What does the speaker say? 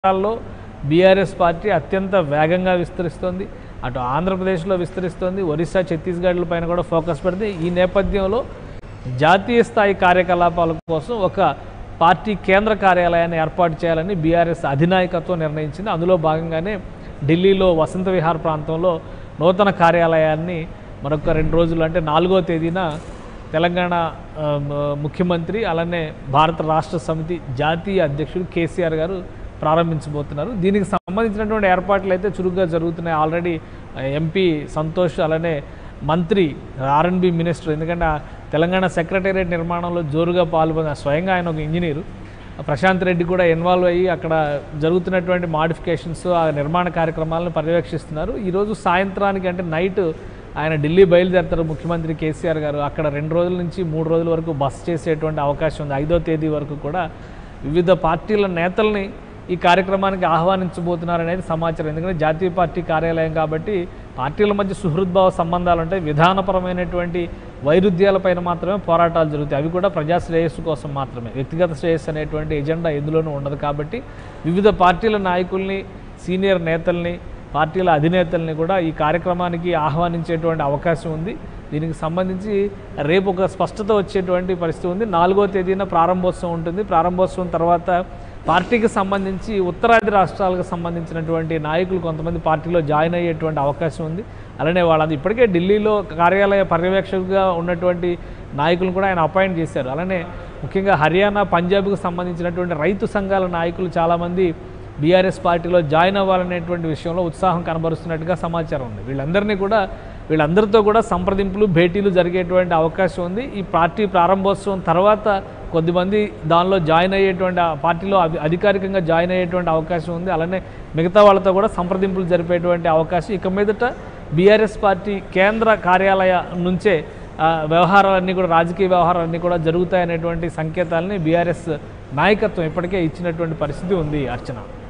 రాష్ట్రాల్లో BRS party అత్యంత వేగంగా విస్తరిస్తోంది అటు ఆంధ్రప్రదేశ్లో విస్తరిస్తోంది ఒరిస్సా ఛత్తీస్గఢ్ల పైన కూడా ఫోకస్ పెడితే ఈ నేపథ్యంలో జాతీయ స్థాయి కార్యకలాపాల కోసం ఒక పార్టీ కేంద్ర కార్యాలయాన్ని ఏర్పాటు చేయాలని బీఆర్ఎస్ అధినాయకత్వం నిర్ణయించింది అందులో భాగంగానే ఢిల్లీలో వసంత విహార్ ప్రాంతంలో నూతన కార్యాలయాన్ని మరొక రెండు రోజులు అంటే నాలుగో తేదీన తెలంగాణ ఆ, మ- ముఖ్యమంత్రి అలానే భారత రాష్ట్ర సమితి జాతీయ అధ్యక్షుడు కేసీఆర్ గారు ప్రారంభించబోతున్నారు దీనికి సంబంధించినటువంటి ఏర్పాట్లు అయితే చురుగ్గా జరుగుతున్నాయి ఆల్రెడీ ఆ, ఎంపీ సంతోష్ అలానే మంత్రి ఆర్ఎన్బి మినిస్టర్ ఎందుకంటే ఆ తెలంగాణ సెక్రటేరియట్ నిర్మాణంలో జోరుగా పాల్గొన్న స్వయంగా ఆయన ఒక ఇంజనీరు ప్రశాంత్ రెడ్డి కూడా ఇన్వాల్వ్ అయ్యి అక్కడ జరుగుతున్నటువంటి మాడిఫికేషన్స్ ఆ నిర్మాణ కార్యక్రమాలను పర్యవేక్షిస్తున్నారు ఈరోజు సాయంత్రానికి అంటే నైట్ ఆయన ఢిల్లీ బయలుదేరుతారు ముఖ్యమంత్రి కేసీఆర్ గారు అక్కడ రెండు రోజుల నుంచి మూడు రోజుల వరకు బస చేసేటువంటి అవకాశం ఉంది ఐదో తేదీ వరకు కూడా వివిధ పార్టీల నేతల్ని ఈ కార్యక్రమానికి ఆహ్వానించబోతున్నారు అనేది సమాచారం ఎందుకంటే జాతీయ పార్టీ కార్యాలయం కాబట్టి పార్టీల మధ్య సుహృద్భావ సంబంధాలు ఉంటాయి విధానపరమైనటువంటి వైరుధ్యాలపైన మాత్రమే పోరాటాలు జరుగుతాయి అవి కూడా ప్రజా శ్రేయస్సు కోసం మాత్రమే వ్యక్తిగత శ్రేయస్సు అనేటువంటి ఎజెండా ఎందులోనూ ఉండదు కాబట్టి వివిధ పార్టీల నాయకుల్ని సీనియర్ నేతల్ని పార్టీల అధినేతల్ని కూడా ఈ కార్యక్రమానికి ఆహ్వానించేటువంటి అవకాశం ఉంది దీనికి సంబంధించి రేపు ఒక స్పష్టత వచ్చేటువంటి పరిస్థితి ఉంది నాలుగో తేదీన ప్రారంభోత్సవం ఉంటుంది ప్రారంభోత్సవం తర్వాత పార్టీకి సంబంధించి ఉత్తరాది రాష్ట్రాలకు సంబంధించినటువంటి నాయకులు కొంతమంది పార్టీలో జాయిన్ అయ్యేటువంటి అవకాశం ఉంది అలానే వాళ్ళది ఇప్పటికే ఢిల్లీలో కార్యాలయ పర్యవేక్షకుగా ఉన్నటువంటి నాయకులు కూడా ఆయన అపాయింట్ చేశారు అలానే ముఖ్యంగా హర్యానా పంజాబ్కు సంబంధించినటువంటి రైతు సంఘాల నాయకులు చాలామంది బీఆర్ఎస్ పార్టీలో జాయిన్ అవ్వాలనేటువంటి విషయంలో ఉత్సాహం కనబరుస్తున్నట్టుగా సమాచారం ఉంది వీళ్ళందరినీ కూడా వీళ్ళందరితో కూడా సంప్రదింపులు భేటీలు జరిగేటువంటి అవకాశం ఉంది ఈ పార్టీ ప్రారంభోత్సవం తర్వాత కొద్దిమంది దానిలో జాయిన్ అయ్యేటువంటి ఆ పార్టీలో అధి- అధికారికంగా జాయిన్ అయ్యేటువంటి అవకాశం ఉంది అలానే మిగతా వాళ్ళతో కూడా సంప్రదింపులు జరిపేటువంటి అవకాశం ఇక మీదట బీఆర్ఎస్ పార్టీ కేంద్ర కార్యాలయ నుంచే ఆ, వ్యవహారాలన్నీ కూడా రాజకీయ వ్యవహారాలన్నీ కూడా జరుగుతాయనేటువంటి సంకేతాలని బీఆర్ఎస్ నాయకత్వం ఇప్పటికే ఇచ్చినటువంటి పరిస్థితి ఉంది అర్చన